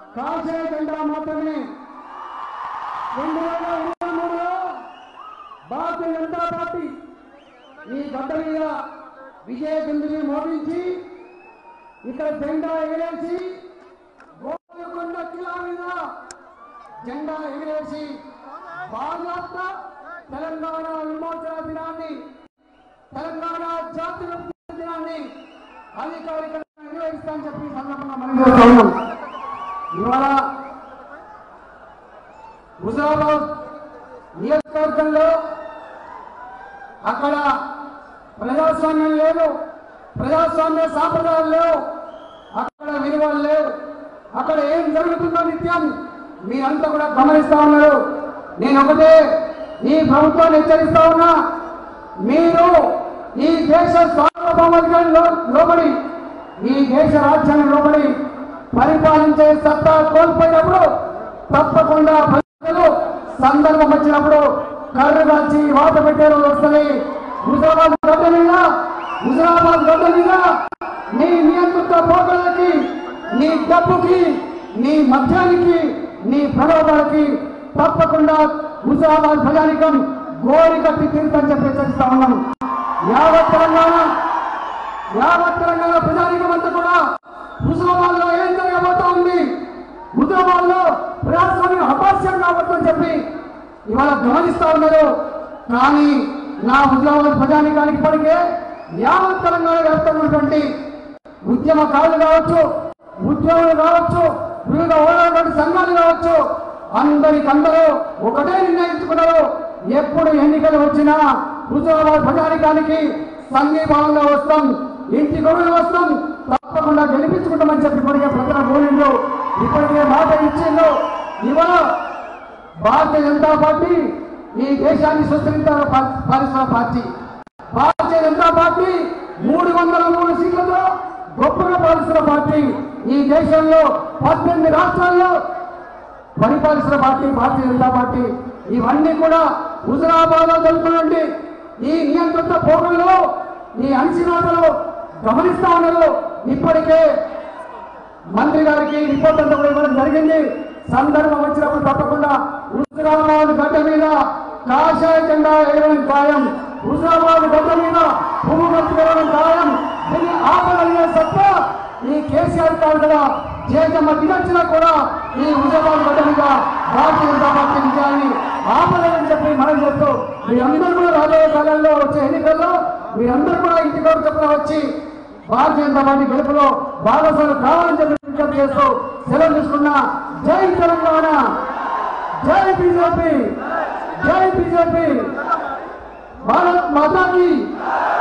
కాషాయ జెండా మాత్రమే రెండు వేల ఇరవై మూడులో భారతీయ జనతా పార్టీ ఈ గడ్డ మీద విజయ బిందుని మోగించి ఇక్కడ జెండా ఎగరేసి గోల్కొండ కిలా మీద జెండా ఎగరేసి భారత తెలంగాణ విమోచన దినాన్ని తెలంగాణ జాతీయ దినాన్ని అధికారికంగా నిర్వహిస్తామని చెప్పి ఈ సందర్భంగా మనం చేస్తా ఉన్నాం ఇవాళ హుజరాబాద్ నియోజకవర్గంలో అక్కడ ప్రజాస్వామ్యం లేదు ప్రజాస్వామ్య సాంప్రదాయాలు లేవు అక్కడ విలువలు లేవు అక్కడ ఏం జరుగుతుందో నిత్యం మీరంతా కూడా గమనిస్తా ఉన్నారు నేను ఒకటే ఈ ప్రభుత్వాన్ని హెచ్చరిస్తా ఉన్నా మీరు ఈ దేశ సార్వభౌమాధికారి లోబడి ఈ దేశ రాజ్యాన్ని లోబడి పరిపాలించే సత్తా కోల్పోయినప్పుడు తప్పకుండా ప్రజలు సందర్భం వచ్చినప్పుడు కర్రు కాల్చి వాత పెట్టే రోజు వస్తుంది హుజరాబాద్ గడ్డ మీద హుజరాబాద్ గడ్డ మీద నీ నియంత్రిత పోకలకి నీ డబ్బుకి నీ మద్యానికి నీ ప్రలోభాలకి తప్పకుండా హుజరాబాద్ ప్రజానికం గోరి కట్టి తీరుతని చెప్పి హెచ్చరిస్తా ఉన్నాను యావత్ తెలంగాణ యావత్ తెలంగాణ ప్రజానికం అంతా కూడా హుజరాబాద్ లో ఏం జరగబోతా ఉంది హుజరాబాద్ లో ప్రజాస్వామ్యం అపాస్యం కాబోతుందని చెప్పి ఇవాళ గమనిస్తా ఉన్నారు కానీ నా హుజరాబాద్ ప్రజానికానికి ఇప్పటికే యావత్ తెలంగాణ వ్యాప్తంగా ఉన్నటువంటి ఉద్యమకారులు కావచ్చు ఉద్యోగులు కావచ్చు వివిధ ఓడటువంటి సంఘాలు కావచ్చు అందరికందరూ ఒకటే నిర్ణయించుకున్నారు ఎప్పుడు ఎన్నికలు వచ్చినా హుజరాబాద్ ప్రజానికానికి సంఘీభావంగా వస్తాం ఇంటి గొడవలు వస్తాం తప్పకుండా గెలిపించుకుంటామని చెప్పి ఇప్పటికే ప్రజల గోలిండు ఇప్పటికే మాట ఇచ్చిండు ఇవాళ భారతీయ జనతా పార్టీ ఈ దేశాన్ని సుస్థిరించాల పాలిస్తున్న పార్టీ భారతీయ జనతా పార్టీ మూడు వందల మూడు సీట్లతో గొప్పగా పాలిస్తున్న పార్టీ ఈ దేశంలో పద్దెనిమిది రాష్ట్రాల్లో పరిపాలిస్తున్న పార్టీ భారతీయ జనతా పార్టీ ఇవన్నీ కూడా హుజరాబాద్ లో జరుగుతున్నటువంటి ఈ నియంత్రిత పోగల్లో ఈ అణిచినాటలు గమనిస్తా ఉన్నారు ఇప్పటికే మంత్రి గారికి రిపోర్ట్ అంతా కూడా ఇవ్వడం జరిగింది సందర్భం వచ్చినప్పుడు తప్పకుండా హుజరాబాద్ గడ్డ మీద కాషాయ జెండా వేయడం ఖాయం హుజరాబాద్ గడ్డ మీద పువ్వు గట్టు వేయడం ఖాయం దీన్ని ఆపగలిగే సత్తా ఈ కేసీఆర్ కాదు కదా జేజమ్మ దిగొచ్చినా కూడా ఈ హుజరాబాద్ గడ్డ మీద భారతీయ జనతా పార్టీ విజయాన్ని ఆపలేదని చెప్పి మనం చెప్తూ మీరందరూ కూడా రాబోయే కాలంలో వచ్చే ఎన్నికల్లో మీరందరూ కూడా ఇంటికి చెప్పిన వచ్చి భారతీయ జనతా పార్టీ గెలుపులో భాగస్వామి కావాలని చెప్పి విజ్ఞప్తి చేస్తూ సెలవు తీసుకున్నా జై తెలంగాణ జై బీజేపీ జై బీజేపీ భారత్ మాతాకి